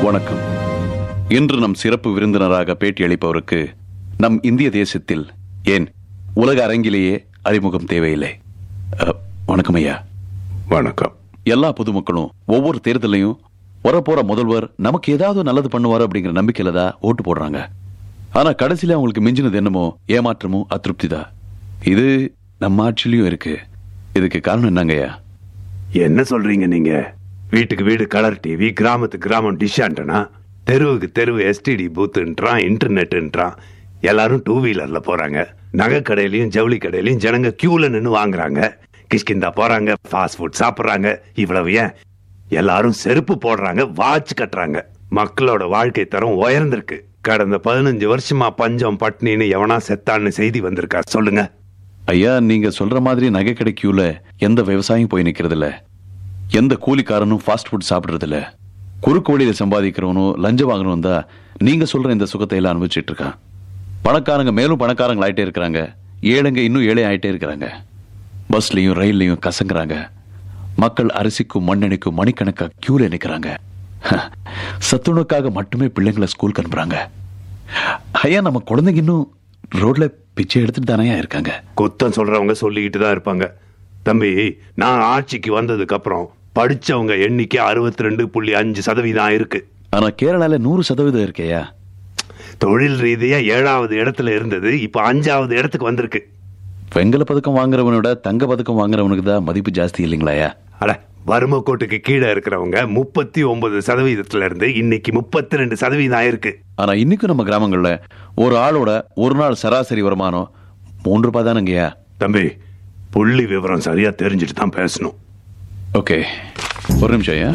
வணக்கம் இன்று நம் சிறப்பு விருந்தினராக பேட்டியளிப்பவருக்கு நம் இந்திய தேசத்தில் ஏன் உலக அரங்கிலேயே அறிமுகம் தேவையில்லை அ, வணக்கம் ஐயா வணக்கம் எல்லா பொதுமக்களும் ஒவ்வொரு தேர்தலையும் வரப்போற முதல்வர் நமக்கு ஏதாவது நல்லது பண்ணுவார் அப்படிங்கிற நம்பிக்கையில தான் ஓட்டு போடுறாங்க ஆனா கடைசியில அவங்களுக்கு மிஞ்சினது என்னமோ ஏமாற்றமும் அதிருப்தி தான் இது நம்ம ஆட்சியிலயும் இருக்கு இதுக்கு காரணம் என்னங்கய்யா என்ன சொல்றீங்க நீங்க வீட்டுக்கு வீடு கலர் டிவி கிராமத்துக்கு கிராமம் டிஷ் ஆண்டனா தெருவுக்கு தெருவு எஸ்டிடி பூத்துன்றான் இன்டர்நெட்ன்றான் எல்லாரும் டூ வீலர்ல போறாங்க நகை கடையிலயும் ஜவுளி கடையிலயும் ஜனங்க கியூல நின்னு வாங்குறாங்க கிஷ்கிந்தா போறாங்க ஃபாஸ்ட் ஃபுட் சாப்பிடுறாங்க இவ்வளவு ஏன் எல்லாரும் செருப்பு போடுறாங்க வாட்ச் கட்டுறாங்க மக்களோட வாழ்க்கை தரம் உயர்ந்திருக்கு கடந்த பதினஞ்சு வருஷமா பஞ்சம் பட்னின்னு எவனா செத்தான்னு செய்தி வந்திருக்கா சொல்லுங்க ஐயா நீங்க சொல்ற மாதிரி நகை கிடைக்கூல எந்த விவசாயம் போய் நிக்கிறது இல்ல எந்த கூலிக்காரனும் ஃபாஸ்ட் ஃபுட் சாப்பிடுறது இல்ல குறுக்கு வழியில சம்பாதிக்கிறவனும் லஞ்சம் வாங்கணும் தான் நீங்க சொல்ற இந்த சுகத்தை எல்லாம் அனுபவிச்சிட்டு இருக்கான் பணக்காரங்க மேலும் பணக்காரங்க ஆயிட்டே இருக்கிறாங்க ஏழைங்க இன்னும் ஏழை ஆயிட்டே இருக்கிறாங்க பஸ்லயும் ரயில்லையும் கசங்குறாங்க மக்கள் அரிசிக்கும் மண்ணெண்ணைக்கும் மணிக்கணக்கா கியூல நிக்கிறாங்க சத்துணவுக்காக மட்டுமே பிள்ளைங்களை ஸ்கூலுக்கு அனுப்புறாங்க ஐயா நம்ம குழந்தைங்க இன்னும் ரோட்ல பிச்சை எடுத்துட்டு தானே இருக்காங்க குத்தம் சொல்றவங்க சொல்லிக்கிட்டு தான் இருப்பாங்க தம்பி நான் ஆட்சிக்கு வந்ததுக்கு அப்புறம் படிச்சவங்க எண்ணிக்கை அறுபத்தி ரெண்டு புள்ளி அஞ்சு சதவீதம் இருக்கு ஆனா கேரளால நூறு சதவீதம் இருக்கேயா தொழில் ரீதியா ஏழாவது இடத்துல இருந்தது இப்ப அஞ்சாவது இடத்துக்கு வந்திருக்கு வெங்கல பதக்கம் வாங்குறவனோட தங்க பதக்கம் வாங்குறவனுக்கு தான் மதிப்பு ஜாஸ்தி இல்லைங்களாயா அட வறுமை கோட்டுக்கு கீழே இருக்கிறவங்க முப்பத்தி ஒன்பது சதவீதத்துல இருந்து இன்னைக்கு முப்பத்தி ரெண்டு சதவீதம் ஆயிருக்கு ஆனா இன்னைக்கும் நம்ம கிராமங்கள்ல ஒரு ஆளோட ஒரு நாள் சராசரி வருமானம் மூன்று ரூபாய் தானங்கய்யா தம்பி புள்ளி விவரம் சரியா தெரிஞ்சுட்டு தான் பேசணும் ஓகே ஒரு நிமிஷம் ஐயா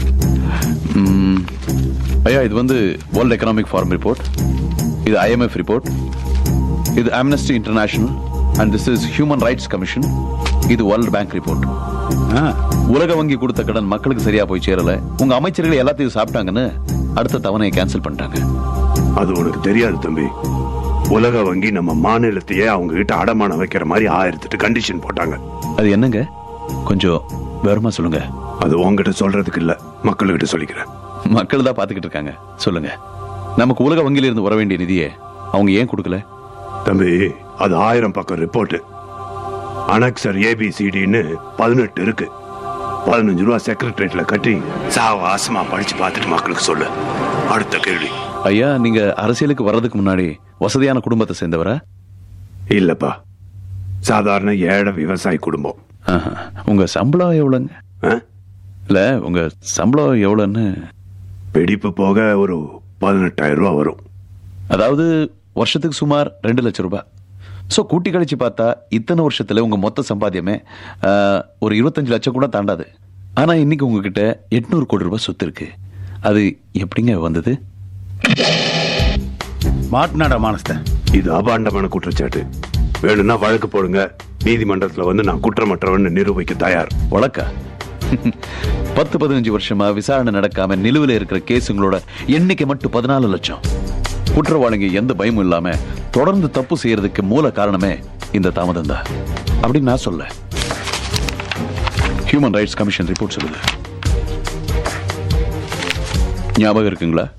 ம், ஐயா இது வந்து வேர்ல்ட் எக்கனாமிக் ஃபார்ம் ரிப்போர்ட் இது ஐஎம்எஃப் ரிப்போர்ட் இது Amnesty International and this is human rights commission இது வேர்ல்ட் பேங்க் ரிப்போர்ட் உலக வங்கி கொடுத்த கடன் மக்களுக்கு சரியா போய் சேரல உங்க அமைச்சர்கள் எல்லாத்தையும் சாப்பிட்டாங்கன்னு அடுத்த தவணையை கேன்சல் பண்ணிட்டாங்க அது உனக்கு தெரியாது தம்பி உலக வங்கி நம்ம மாநிலத்தையே அவங்க கிட்ட அடமானம் வைக்கிற மாதிரி ஆயிரத்தெட்டு கண்டிஷன் போட்டாங்க அது என்னங்க கொஞ்சம் விவரமா சொல்லுங்க அது உங்ககிட்ட சொல்றதுக்கு இல்ல மக்கள்கிட்ட சொல்லிக்கிறேன் மக்கள் தான் பாத்துக்கிட்டு இருக்காங்க சொல்லுங்க நமக்கு உலக வங்கியில இருந்து வர வேண்டிய நிதியை அவங்க ஏன் கொடுக்கல தம்பி அது ஆயிரம் பக்கம் ரிப்போர்ட் அனக்சர் ஏபிசிடின்னு பதினெட்டு இருக்கு பதினஞ்சு ரூபா செக்ரட்டரியேட்ல கட்டி சாவாசமா படிச்சு பார்த்துட்டு மக்களுக்கு சொல்லு அடுத்த கேள்வி ஐயா நீங்க அரசியலுக்கு வர்றதுக்கு முன்னாடி வசதியான குடும்பத்தை சேர்ந்தவரா இல்லப்பா சாதாரண ஏழை விவசாய குடும்பம் ஆஹா. உங்க சம்பளம் எவ்வளவுங்க ஆ? இல்ல உங்க சம்பளம் எவ்வளவுன்னு வெடிப்பு போக ஒரு பதினெட்டாயிரம் ரூபா வரும் அதாவது வருஷத்துக்கு சுமார் ரெண்டு லட்சம் ரூபாய் சோ கூட்டி கழிச்சு பார்த்தா இத்தனை வருஷத்துல உங்க மொத்த சம்பாத்தியமே ஆ, ஒரு இருபத்தஞ்சு லட்சம் கூட தாண்டாது ஆனா இன்னைக்கு உங்ககிட்ட எட்நூறு கோடி ரூபாய் சொத்து இருக்கு அது எப்படிங்க வந்தது மாட்டினாடா மானஸ்தன் இது அபாண்டமான குற்றச்சாட்டு வேணும்னா வழக்கு போடுங்க நீதிமன்றத்துல வந்து நான் குற்றமற்றவன் நிரூபிக்க தயார் வழக்கா பத்து பதினஞ்சு வருஷமா விசாரணை நடக்காம நிலுவையில் இருக்கிற கேஸுங்களோட எண்ணிக்கை மட்டும் பதினாலு லட்சம் குற்றவாளிங்க எந்த பயமும் இல்லாம தொடர்ந்து தப்பு செய்யறதுக்கு மூல காரணமே இந்த தாமதம் தான் அப்படின்னு நான் சொல்ல ஹியூமன் ரைட்ஸ் கமிஷன் ரிப்போர்ட் சொல்லுது ஞாபகம் இருக்குங்களா